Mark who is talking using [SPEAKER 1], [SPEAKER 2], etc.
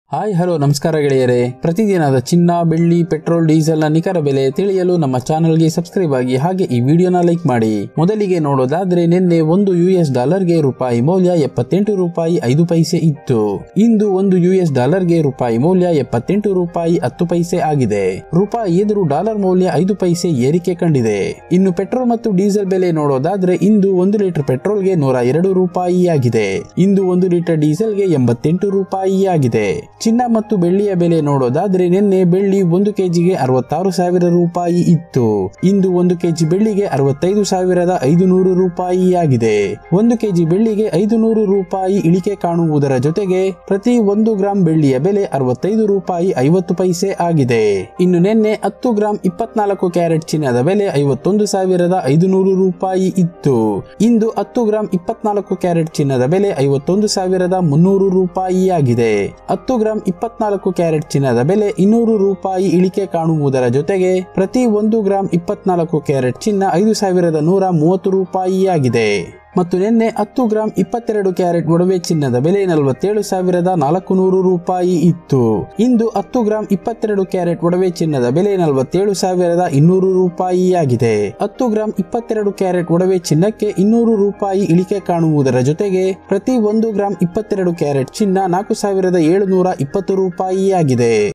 [SPEAKER 1] hi hello ನಮಸ್ಕಾರ ಗೆಳೆಯರೇ ಪ್ರತಿದಿನದ ಚಿನ್ನ ಬೆಳ್ಳಿ ಪೆಟ್ರೋಲ್ ಡೀಸೆಲ್ ನ ನಿಖರ ಬೆಲೆ ತಿಳಿಯಲು ನಮ್ಮ ಚಾನೆಲ್ಗೆ ಸಬ್ಸ್ಕ್ರೈಬ್ ಆಗಿ ಹಾಗೆ ಈ ವಿಡಿಯೋನ ಲೈಕ್ ಮಾಡಿ ಮೊದಲಿಗೆ ನೋಡೋದಾದ್ರೆ ನಿನ್ನೆ ಒಂದು ಯು ಎಸ್ ಡಾಲರ್ಗೆ ರೂಪಾಯಿ ಮೌಲ್ಯ ಎಪ್ಪತ್ತೆಂಟು ರೂಪಾಯಿ ಐದು ಪೈಸೆ ಇತ್ತು ಇಂದು ಒಂದು ಯು ಎಸ್ ಡಾಲರ್ಗೆ ರೂಪಾಯಿ ಮೌಲ್ಯ ಎಪ್ಪತ್ತೆಂಟು ರೂಪಾಯಿ ಹತ್ತು ಪೈಸೆ ಆಗಿದೆ ರೂಪಾಯಿ ಎದುರು ಡಾಲರ್ ಮೌಲ್ಯ ಐದು ಪೈಸೆ ಏರಿಕೆ ಕಂಡಿದೆ ಇನ್ನು ಪೆಟ್ರೋಲ್ ಮತ್ತು ಡೀಸೆಲ್ ಬೆಲೆ ನೋಡೋದಾದ್ರೆ ಇಂದು ಒಂದು ಲೀಟರ್ ಪೆಟ್ರೋಲ್ಗೆ ನೂರ ಎರಡು ರೂಪಾಯಿ ಆಗಿದೆ ಇಂದು ಒಂದು ಲೀಟರ್ ಡೀಸೆಲ್ಗೆ ಎಂಬತ್ತೆಂಟು ರೂಪಾಯಿ ಆಗಿದೆ ಚಿನ್ನ ಮತ್ತು ಬೆಳ್ಳಿಯ ಬೆಲೆ ನೋಡೋದಾದ್ರೆ ನಿನ್ನೆ ಬೆಳ್ಳಿ ಒಂದು ಕೆಜಿಗೆ ಅರವತ್ತಾರು ಸಾವಿರ ರೂಪಾಯಿ ಇತ್ತು ಇಂದು ಒಂದು ಕೆಜಿ ಬೆಳ್ಳಿಗೆ ಅರವತ್ತೈದು ಸಾವಿರದ ಐದು ನೂರು ರೂಪಾಯಿ ಆಗಿದೆ ಒಂದು ಕೆಜಿ ಬೆಳ್ಳಿಗೆ ಐದು ನೂರು ರೂಪಾಯಿ ಇಳಿಕೆ ಕಾಣುವುದರ ಜೊತೆಗೆ ಪ್ರತಿ ಒಂದು ಗ್ರಾಂ ಬೆಳ್ಳಿಯ ಬೆಲೆ ಅರವತ್ತೈದು ರೂಪಾಯಿ ಐವತ್ತು ಪೈಸೆ ಆಗಿದೆ ಇನ್ನು ನಿನ್ನೆ ಹತ್ತು ಗ್ರಾಂ ಇಪ್ಪತ್ನಾಲ್ಕು ಕ್ಯಾರೆಟ್ ಚಿನ್ನದ ಬೆಲೆ ಐವತ್ತೊಂದು ಸಾವಿರದ ಐದು ನೂರು ರೂಪಾಯಿ ಇತ್ತು ಇಂದು ಹತ್ತು ಗ್ರಾಂ ಇಪ್ಪತ್ನಾಲ್ಕು ಕ್ಯಾರೆಟ್ ಚಿನ್ನದ ಬೆಲೆ ಐವತ್ತೊಂದು ಸಾವಿರದ ಮುನ್ನೂರು ರೂಪಾಯಿ ಆಗಿದೆ ಹತ್ತು ಗ್ರಾಂ ಇಪ್ಪತ್ನಾಲ್ಕು ಕ್ಯಾರೆಟ್ ಚಿನ್ನದ ಬೆಲೆ ಇನ್ನೂರು ರೂಪಾಯಿ ಇಳಿಕೆ ಕಾಣುವುದರ ಜೊತೆಗೆ ಪ್ರತಿ ಒಂದು ಗ್ರಾಂ ಇಪ್ಪತ್ನಾಲ್ಕು ಕ್ಯಾರೆಟ್ ಚಿನ್ನ ಐದು ಸಾವಿರದ ನೂರ ಮೂವತ್ತು ರೂಪಾಯಿ ಆಗಿದೆ ಮತ್ತು ನಿನ್ನೆ ಹತ್ತು ಗ್ರಾಂ ಇಪ್ಪತ್ತೆರಡು ಕ್ಯಾರೆಟ್ ಒಡವೆ ಚಿನ್ನದ ಬೆಲೆ ನಲವತ್ತೇಳು ಸಾವಿರದ ನಾಲ್ಕು ನೂರು ರೂಪಾಯಿ ಇತ್ತು ಇಂದು ಹತ್ತು ಗ್ರಾಂ ಇಪ್ಪತ್ತೆರಡು ಕ್ಯಾರೆಟ್ ಒಡವೆ ಚಿನ್ನದ ಬೆಲೆ ನಲವತ್ತೇಳು ಸಾವಿರದ ಇನ್ನೂರು ರೂಪಾಯಿ ಆಗಿದೆ ಹತ್ತು ಗ್ರಾಂ ಇಪ್ಪತ್ತೆರಡು ಕ್ಯಾರೆಟ್ ಒಡವೆ ಚಿನ್ನಕ್ಕೆ ಇನ್ನೂರು ರೂಪಾಯಿ ಇಳಿಕೆ ಕಾಣುವುದರ ಜೊತೆಗೆ ಪ್ರತಿ ಒಂದು ಗ್ರಾಂ ಇಪ್ಪತ್ತೆರಡು ಕ್ಯಾರೆಟ್ ಚಿನ್ನ ನಾಲ್ಕು ಸಾವಿರದ ಏಳುನೂರ ಇಪ್ಪತ್ತು ರೂಪಾಯಿ ಆಗಿದೆ